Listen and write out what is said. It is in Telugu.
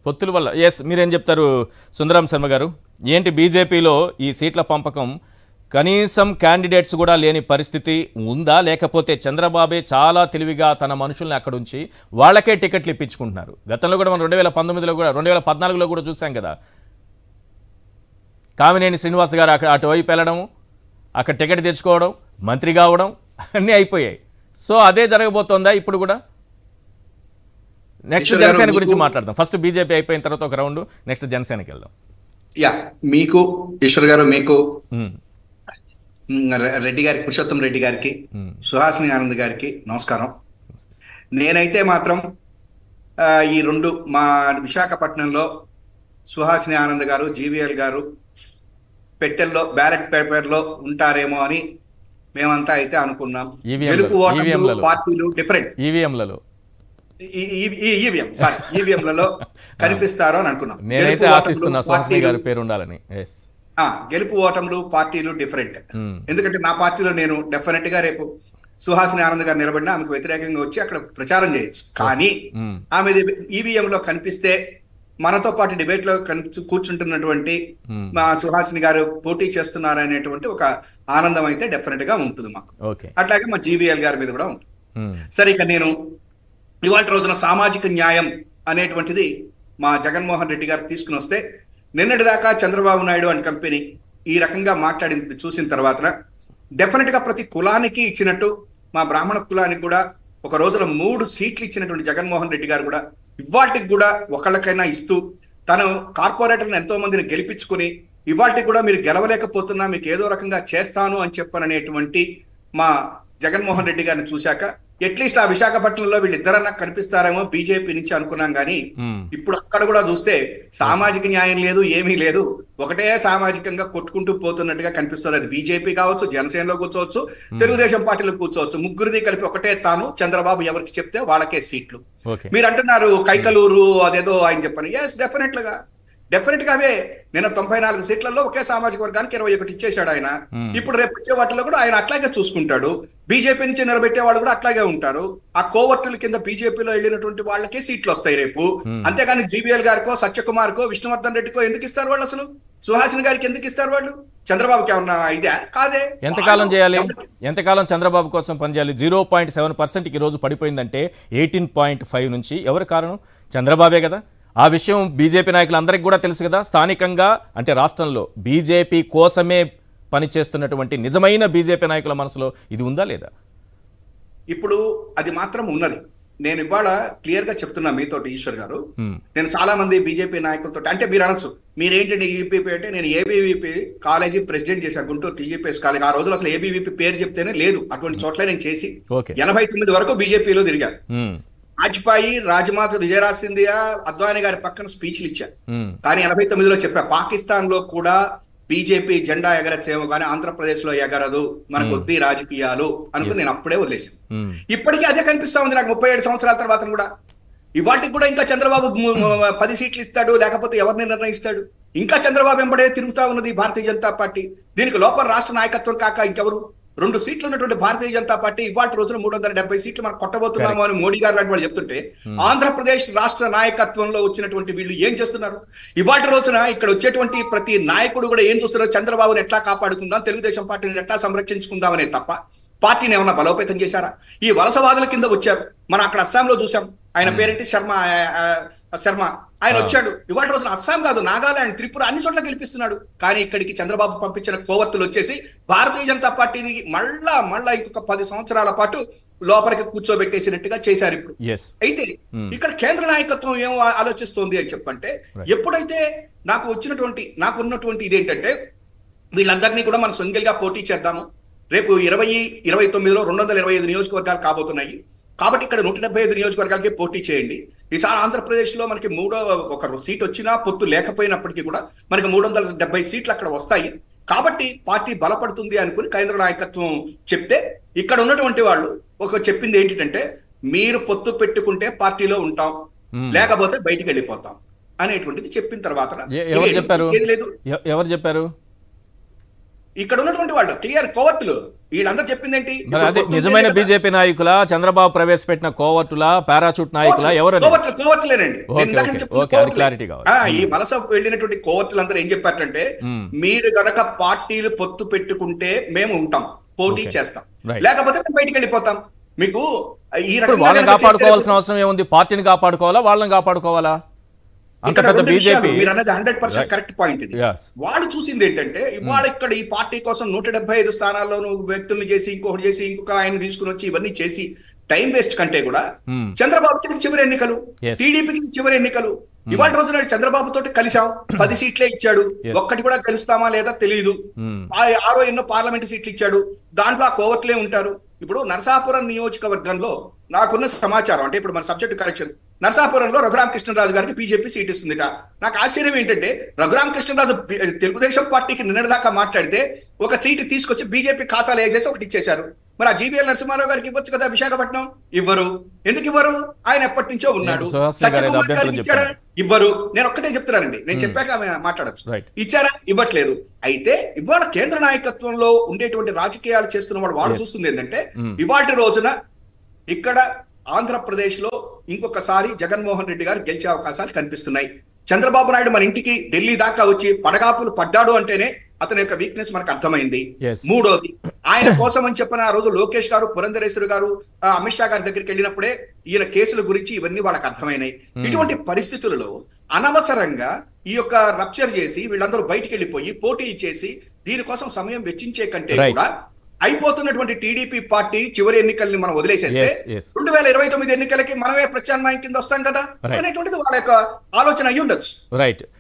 పొత్తుల వల్ల ఎస్ మీరేం చెప్తారు సుందరం శర్మ గారు ఏంటి బీజేపీలో ఈ సీట్ల పంపకం కనీసం క్యాండిడేట్స్ కూడా లేని పరిస్థితి ఉందా లేకపోతే చంద్రబాబే చాలా తెలివిగా తన మనుషుల్ని అక్కడ ఉంచి వాళ్ళకే టికెట్లు ఇప్పించుకుంటున్నారు గతంలో కూడా మనం రెండు వేల పంతొమ్మిదిలో కూడా రెండు వేల పద్నాలుగులో కూడా చూసాం కదా కామినేని శ్రీనివాస్ గారు అక్కడ అటువైపు వెళ్ళడం అక్కడ టికెట్ తెచ్చుకోవడం మంత్రి కావడం అన్నీ అయిపోయాయి సో అదే జరగబోతోందా ఇప్పుడు కూడా నెక్స్ట్ ఈశ్వర్ గారు, జనసేన గురించి మీకు- మాట్లాడదాం ఫస్ట్ బీజేపీ అయిపోయిన తర్వాత ఒక రౌండ్ నెక్స్ట్ జనసేనకి వెళ్దాం యా మీకు ఈశ్వర్ గారు మీకు ఉమ్, మ్, రె- రెడ్డి గారికి పురుషోత్తం రెడ్డి గారికి ఉమ్, సుహాసిని ఆనంద్ గారికి నమస్కారం నేనైతే మాత్రం ఆ, ఈ రెండు మా విశాఖపట్నంలో సుహాసిని ఆనంద్ గారు జీవీఎల్ గారు పెట్టెల్లో బ్యాలెట్ పేపర్లో ఉంటారేమో అని మేమంతా అయితే అనుకున్నాం EVM లలో, గెలుపు ఓటములు EVM లలో. పార్టీలు డిఫరెంట్ ఈవీఎంలలో ఈవీఎం సారీ ఈవీఎంలలో కనిపిస్తారో అని అనుకున్నాం నేనైతే గెలుపు ఓటములు, ఆశిస్తున్నా సుహాసిని పార్టీలు- గారి పేరు ఉండాలని ఎస్ ఆ, గెలుపు ఓటములు పార్టీలు డిఫరెంట్ ఉమ్, ఎందుకంటే నా పార్టీలో నేను డెఫినెట్ గా రేపు సుహాసిని ఆనంద్ గారు నిలబడినా ఆమెకు వ్యతిరేకంగా వచ్చి అక్కడ ప్రచారం చేయొచ్చు కానీ ఉమ్, ఆమె ఈవీఎం లో కనిపిస్తే మనతో పాటు డిబేట్ లో కనిపించు కూర్చుంటున్నటువంటి ఉమ్, మా సుహాసిని గారు పోటీ చేస్తున్నారనేటువంటి ఒక ఆనందం అయితే డెఫినెట్ గా ఉంటుంది మాకు ఓకే అట్లాగే మా జీవీఎల్ గారి మీద కూడా ఉంటుంది ఉమ్, సరే ఇక నేను ఇవాళ రోజున సామాజిక న్యాయం అనేటువంటిది మా జగన్మోహన్ రెడ్డి గారు తీసుకుని వస్తే నిన్నటి దాకా చంద్రబాబు నాయుడు అండ్ కంపెనీ ఈ రకంగా మాట్లాడింది చూసిన తర్వాత డెఫినెట్ గా ప్రతి కులానికి ఇచ్చినట్టు మా బ్రాహ్మణ కులానికి కూడా ఒక రోజున మూడు సీట్లు ఇచ్చినటువంటి జగన్మోహన్ రెడ్డి గారు కూడా ఇవాటికి కూడా ఒకళ్ళకైనా ఇస్తూ తను కార్పొరేటర్లను ఎంతో మందిని గెలిపించుకుని ఇవాటికి కూడా మీరు గెలవలేకపోతున్నా మీకు ఏదో రకంగా చేస్తాను అని చెప్పననేటువంటి మా జగన్మోహన్ రెడ్డి గారిని చూశాక అట్లీస్ట్ ఆ విశాఖపట్నంలో వీళ్ళిద్దరన్నా కనిపిస్తారేమో బీజేపీ నుంచి అనుకున్నాం కానీ ఉమ్, ఇప్పుడు అక్కడ కూడా చూస్తే సామాజిక న్యాయం లేదు ఏమీ లేదు ఒకటే సామాజికంగా కొట్టుకుంటూ పోతున్నట్టుగా కనిపిస్తుంది అది బీజేపీ కావచ్చు జనసేనలో కూర్చోవచ్చు తెలుగుదేశం పార్టీలో కూర్చోవచ్చు ముగ్గురిది కలిపి ఒకటే తాను చంద్రబాబు ఎవరికి చెప్తే వాళ్ళకే సీట్లు ఓకే మీరు అంటున్నారు కైకలూరు అదేదో ఆయన చెప్పని ఎస్ డెఫినెట్ గా డెఫినెట్ గా అవే నేను తొంభై నాలుగు సీట్లలో ఒకే సామాజిక వర్గానికి ఇరవై ఒకటి ఇచ్చేశాడు ఆయన Hmm. ఇప్పుడు రేపు వచ్చే వాటిలో కూడా ఆయన అట్లాగే చూసుకుంటాడు బీజేపీ నుంచి నిలబెట్టే వాళ్ళు కూడా అట్లాగే ఉంటారు ఆ కోవర్టుల కింద బీజేపీలో వెళ్ళినటువంటి వాళ్ళకే సీట్లు వస్తాయి రేపు Hmm. అంతేగాని జీవీఎల్ గారికో సత్యకుమార్కో విష్ణువర్ధన్ రెడ్డికో ఎందుకు ఇస్తారు వాళ్ళు అసలు సుహాసిని గారికి ఎందుకు ఇస్తారు వాళ్ళు చంద్రబాబుకి ఏమన్నా ఇదే కాదే ఎంతకాలం చేయాలి ఎవరికి- ఎంతకాలం చంద్రబాబు కోసం పనిచేయాలి జీరో పాయింట్ సెవెన్ పర్సెంట్కి ఈరోజు పడిపోయిందంటే ఎయిటీన్ పాయింట్ ఫైవ్ నుంచి ఎవరు కారణం చంద్రబాబే కదా ఆ విషయం బీజేపీ నాయకులందరికీ కూడా తెలుసు కదా స్థానికంగా అంటే రాష్ట్రంలో బీజేపీ కోసమే పనిచేస్తున్నటువంటి నిజమైన బీజేపీ నాయకుల మనసులో ఇది ఉందా లేదా ఇప్పుడు అది మాత్రం ఉన్నది నేను ఇవాళ క్లియర్ గా చెప్తున్నా మీతో ఈశ్వర్ గారు హ్మ్. నేను చాలా మంది బీజేపీ నాయకులతో అంటే మీరు అనొచ్చు మీరేంటండి ఈపీపీ అంటే నేను ఏబీవీపీ కాలేజీ ప్రెసిడెంట్ చేశాను గుంటూరు టీజీపీఎస్ కాలేజ్ ఆ రోజులు అసలు ఏబీవీపీ పేరు చెప్తేనే లేదు అటువంటి చోట్ల నేను చేసి ఓకే ఎనభై తొమ్మిది వరకు బీజేపీలో తిరిగాను హ్మ్. వాజ్పేయి రాజమాత విజయరాజ్ సింధియా అద్వానీ గారి పక్కన స్పీచ్లు ఇచ్చాను హ్మ్. కానీ ఎనభై తొమ్మిదిలో చెప్పా పాకిస్తాన్ లో కూడా బీజేపీ జెండా ఎగరచ్చేమో కానీ ఆంధ్రప్రదేశ్ లో ఎగరదు మనకు వద్ది రాజకీయాలు అనుకుని నేను అప్పుడే వదిలేశాను హ్మ్. ఇప్పటికీ అదే కనిపిస్తా ఉంది నాకు ముప్పై ఏడు సంవత్సరాల తర్వాత కూడా ఇవాటికి కూడా ఇంకా చంద్రబాబు ము- ము- పది సీట్లు ఇస్తాడు లేకపోతే ఎవరిని నిర్ణయిస్తాడు ఇంకా చంద్రబాబు వెంబడే తిరుగుతా ఉన్నది భారతీయ జనతా పార్టీ దీనికి లోపల రాష్ట్ర నాయకత్వం కాక ఇంకెవరు రెండు సీట్లు ఉన్నటువంటి భారతీయ జనతా పార్టీ ఇవాటి రోజున మూడు వందల డెబ్బై సీట్లు మనం కొట్టబోతున్నాము అని మోడీ గారు లాంటి వాళ్ళు చెప్తుంటే ఆంధ్రప్రదేశ్ రాష్ట్ర నాయకత్వంలో వచ్చినటువంటి వీళ్ళు ఏం చేస్తున్నారు ఇవాటి రోజున ఇక్కడ వచ్చేటువంటి ప్రతి నాయకుడు కూడా ఏం చూస్తున్నారు చంద్రబాబుని ఎట్లా కాపాడుకుందాం తెలుగుదేశం పార్టీని ఎట్లా సంరక్షించుకుందాం అనే తప్ప పార్టీని ఏమన్నా బలోపేతం చేశారా ఈ వలసవాదుల కింద వచ్చారు మనం అక్కడ అస్సాంలో చూసాం ఆయన పేరేంటి శర్మ ఆ, ఆ, శర్మ ఆయన వచ్చాడు ఇవాళ రోజున అస్సాం కాదు నాగాలాండ్ త్రిపుర అన్ని చోట్ల గెలిపిస్తున్నాడు కానీ ఇక్కడికి చంద్రబాబు పంపించిన కోవత్తులు వచ్చేసి భారతీయ జనతా పార్టీని మళ్ళా మళ్ళా ఇంకొక పది సంవత్సరాల పాటు లోపలికి కూర్చోబెట్టేసినట్టుగా చేశారు ఇప్పుడు ఎస్ అయితే Hmm. ఇక్కడ కేంద్ర నాయకత్వం ఏం ఆ- ఆలోచిస్తోంది అని చెప్పంటే Right. ఎప్పుడైతే నాకు వచ్చినటువంటి నాకు ఉన్నటువంటి ఇదేంటంటే వీళ్ళందరినీ కూడా మనం సింగిల్ గా పోటీ చేద్దాము రేపు ఇరవై ఇరవై తొమ్మిదిలో రెండు వందల ఇరవై ఐదు నియోజకవర్గాలు కాబోతున్నాయి కాబట్టి ఇక్కడ నూట డెబ్బై ఐదు నియోజకవర్గాలకి పోటీ చేయండి ఈసారి ఆంధ్రప్రదేశ్ లో మనకి మూడో ఒక సీట్ వచ్చినా పొత్తు లేకపోయినప్పటికీ కూడా మనకి మూడు వందల డెబ్బై సీట్లు అక్కడ వస్తాయి కాబట్టి పార్టీ బలపడుతుంది అనుకుని కేంద్ర నాయకత్వం చెప్తే ఇక్కడ ఉన్నటువంటి వాళ్ళు ఒక చెప్పింది ఏంటంటే మీరు పొత్తు పెట్టుకుంటే పార్టీలో ఉంటాం Hmm. లేకపోతే బయటికి వెళ్ళిపోతాం అనేటువంటిది చెప్పిన తర్వాత ఎ- ఎవరు ఇక చెప్పారు ఏది లేదు ఎ- ఎవరు చెప్పారు ఇక్కడ ఉన్నటువంటి వాళ్ళు క్లియర్ కోవర్టులు వీళ్ళందరూ చెప్పింది ఏంటి మరి అదే నిజమైన బీజేపీ నాయకుల చంద్రబాబు ప్రవేశపెట్టిన కోవట్టుల పారాచూట్ నాయకుల ఎవరని కోవర్టులు కోవర్టులేనండి ఓకే, నేను ఇందాక ఓకే, చెప్తున్న ఓకే, అది కోవర్టులే. clarity కావాలి. ఆ, ఈ వలస వెళ్ళినటువంటి కోవర్టులందరూ ఏం చెప్పారంటే మ్మ్. మీరు గనక పార్టీలు పొత్తు పెట్టుకుంటే మేము ఉంటాం పోటీ ఓకే. చేస్తాం Right. లేకపోతే మేము బయటికి వెళ్ళిపోతాం మీకు ఈ ఇప్పుడు రకంగా వాళ్ళని గనక చేస్తే కాపాడుకోవాల్సిన అవసరం ఏముంది పార్టీని కాపాడుకోవాలా వాళ్ళని కాపాడుకోవాలా అంత ఇక్కడ పెద్ద రెండు విషయాలు, బీజేపీ మీరు అన్నది hundred percent Right. Correct point ఇది Yes. వాళ్ళు చూసింది ఏంటంటే ఇవాళ ఇక్కడ ఈ పార్టీ కోసం నూట డెబ్బై ఐదు స్థానాల్లో నువ్వు వ్యక్తుల్ని చేసి ఇంకొకటి చేసి ఇంకొక ఆయన తీసుకుని వచ్చి ఇవన్నీ చేసి టైం వేస్ట్ కంటే కూడా Hmm. చంద్రబాబుకి ఇది చివరి ఎన్నికలు Yes. టీడీపీకి ఇది చివరి ఎన్నికలు ఇవాళ రోజున చంద్రబాబు తోటి కలిశాం పది సీట్లే ఇచ్చాడు Yes. ఒక్కటి కూడా గెలుస్తామా లేదా తెలియదు Hmm. ఆ- ఆరో ఎన్నో పార్లమెంట్ సీట్లు ఇచ్చాడు దాంట్లో ఆ కోవట్లే ఉంటారు ఇప్పుడు నరసాపురం నియోజకవర్గంలో నాకున్న సమాచారం అంటే ఇప్పుడు మన సబ్జెక్ట్ కరెక్షన్ నరసాపురంలో రఘురామ కృష్ణరాజు గారికి బీజేపీ సీట్ ఇస్తుందిట నాకు ఆశ్చర్యం ఏంటంటే రఘురామ కృష్ణరాజు బి- తెలుగుదేశం పార్టీకి నిన్నటిదాకా మాట్లాడితే ఒక సీటు తీసుకొచ్చి బీజేపీ ఖాతాలో వేసేసి ఒకటి ఇచ్చేశారు మరి ఆ జీవీఎల్ నరసింహారావు గారికి ఇవ్వచ్చు కదా విశాఖపట్నం ఇవ్వరు ఎందుకు ఇవ్వరు ఆయన ఎప్పటి నుంచో ఉన్నాడు సుహాసిని గారు ఏదో సత్యకుమార్ అభ్యంతరం గారికి ఇచ్చారా చెప్పారు. ఇవ్వరు నేను ఒక్కటే చెప్తున్నానండి నేను చెప్పాక ఆమె మాట్లాడచ్చు Right. ఇచ్చారా ఇవ్వట్లేదు అయితే ఇవాళ కేంద్ర నాయకత్వంలో ఉండేటువంటి రాజకీయాలు చేస్తున్న వాళ్ళు వాళ్ళు Yes. చూస్తుంది ఏంటంటే Mm. ఇవాటి రోజున ఇక్కడ ఆంధ్రప్రదేశ్ లో ఇంకొకసారి జగన్మోహన్ రెడ్డి గారు గెలిచే అవకాశాలు కనిపిస్తున్నాయి చంద్రబాబు నాయుడు మన ఇంటికి ఢిల్లీ దాకా వచ్చి పడగాపులు పడ్డాడు అంటేనే అతని యొక్క వీక్నెస్ మనకు అర్థమైంది Yes. మూడోది ఆయన కోసం అని చెప్పిన ఆ రోజు లోకేష్ గారు పురంధరేశ్వరి గారు ఆ, అమిత్ షా గారి దగ్గరికి వెళ్ళినప్పుడే ఈయన కేసుల గురించి ఇవన్నీ వాళ్ళకి అర్థమైనాయి ఇటువంటి పరిస్థితులలో అనవసరంగా ఈ యొక్క రప్చర్ చేసి వీళ్ళందరూ బయటికి వెళ్ళిపోయి పోటీ చేసి దీనికోసం సమయం వెచ్చించే కంటే Right. కూడా అయిపోతున్నటువంటి టీడీపీ పార్టీ చివరి ఎన్నికల్ని మనం వదిలేసేస్తే Yes, yes. రెండు వేల ఇరవై తొమ్మిది ఎన్నికలకి మనమే ప్రత్యామ్నాయం కింద వస్తాం కదా Right. అనేటువంటిది వాళ్ళ యొక్క ఆలోచన అయ్యి ఉండొచ్చు రైట్